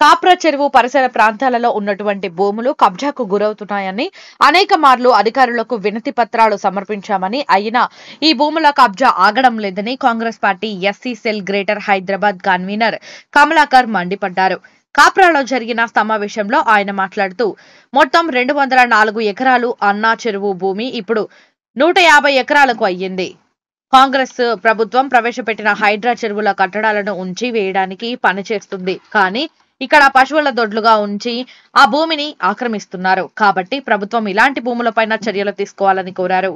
కాప్రా చెరువు పరిసర ప్రాంతాలలో ఉన్నటువంటి భూములు కబ్జాకు గురవుతున్నాయని అనేక మార్లు అధికారులకు వినతి పత్రాలు సమర్పించామని అయినా ఈ భూముల కబ్జా ఆగడం లేదని Congress party SC cell greater Hyderabad convener Kamalakar మండిపడ్డారు కాప్రాలో జరిగిన సమావేశంలో ఆయన మాట్లాడుతూ మొత్తం రెండు వందల నాలుగు ఎకరాలు అన్నా చెరువు భూమి ఇప్పుడు నూట యాభై ఎకరాలకు అయ్యింది కాంగ్రెస్ ప్రభుత్వం ప్రవేశపెట్టిన హైడ్రా చెరువుల కట్టడాలను ఉంచి వేయడానికి పనిచేస్తుంది కానీ ఇక్కడ పశువుల దొడ్లుగా ఉంచి ఆ భూమిని ఆక్రమిస్తున్నారు కాబట్టి ప్రభుత్వం ఇలాంటి భూములపైన చర్యలు తీసుకోవాలని కోరారు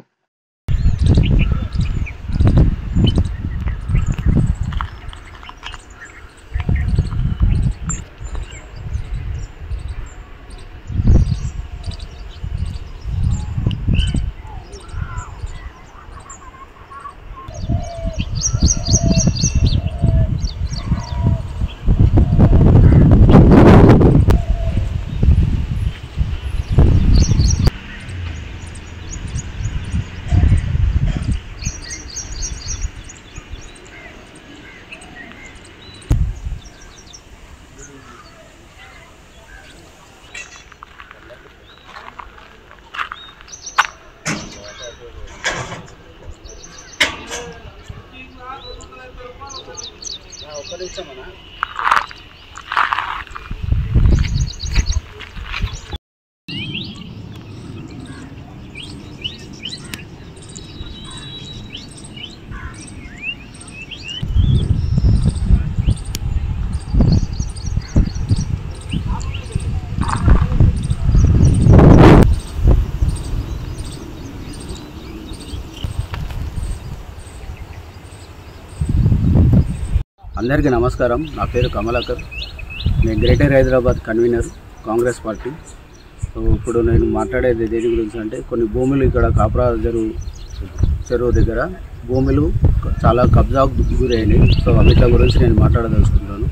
అందరికీ నమస్కారం నా పేరు కమలాకర్ నేను greater Hyderabad convener Congress party so ఇప్పుడు నేను మాట్లాడేది దేని గురించి అంటే కొన్ని భూములు ఇక్కడ కాపురా చెరువు చెరువు దగ్గర భూములు చాలా కబ్జాకు గురైనాయి సో వీటి గురించి నేను మాట్లాడదలుచుకుంటున్నాను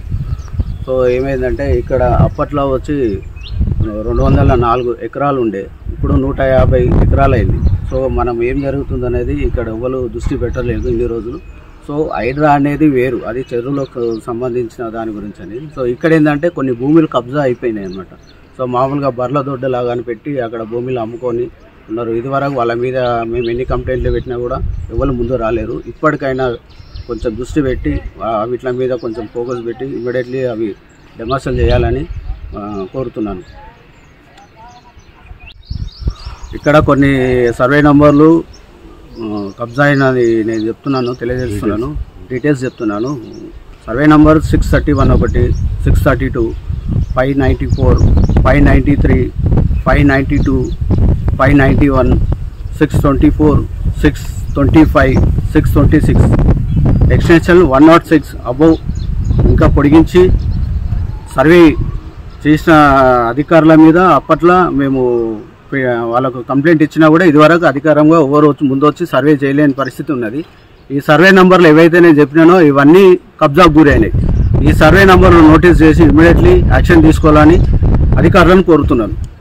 సో ఏమైందంటే ఇక్కడ అప్పట్లో వచ్చి రెండు వందల నాలుగు ఎకరాలు ఉండే ఇప్పుడు నూట యాభై ఎకరాలు అయింది సో మనం ఏం జరుగుతుంది అనేది ఇక్కడ ఎవరు దృష్టి పెట్టలేదు ఇన్ని రోజులు సో హైడ్రా అనేది వేరు అది చెరువులకు సంబంధించిన దాని గురించి అని సో ఇక్కడ ఏంటంటే కొన్ని భూములు కబ్జా అయిపోయినాయి అనమాట సో మామూలుగా బర్ల దొడ్డలాగాని పెట్టి అక్కడ భూములు అమ్ముకొని ఉన్నారు ఇదివరకు వాళ్ళ మీద మేము ఎన్ని కంప్లైంట్లు పెట్టినా కూడా ఎవరు ముందు రాలేరు ఇప్పటికైనా కొంచెం దృష్టి పెట్టి ఆ, వీటి మీద కొంచెం ఫోకస్ పెట్టి ఇమీడియట్లీ అవి డెమాస్టల్ చేయాలని ఆ, కోరుతున్నాను ఇక్కడ కొన్ని సర్వే నంబర్లు ఆ, కబ్జా అయినది నేను చెప్తున్నాను తెలియజేస్తున్నాను డీటెయిల్స్ చెప్తున్నాను survey number six thirty one ఒకటి six thirty two five ninety four five ninety three five ninety two five ninety one six twenty four six twenty five six twenty six extension one not six above ఇంకా పొడిగించి survey చేసిన అధికారుల మీద అప్పట్లో మేము pay- వాళ్ళకు complaint ఇచ్చినా కూడా ఇదివరకు అధికారంగా ఎవరు వచ్చి ముందు వచ్చి సర్వే చేయలేని పరిస్థితి ఉన్నది ఈ సర్వే నంబర్లు ఏవైతే నేను చెప్పినానో ఇవన్నీ కబ్జాకు గురైనాయి ఈ సర్వే నంబర్లు నోటీస్ చేసి ఇమీడియట్లీ యాక్షన్ తీసుకోవాలని అధికారులను కోరుతున్నాను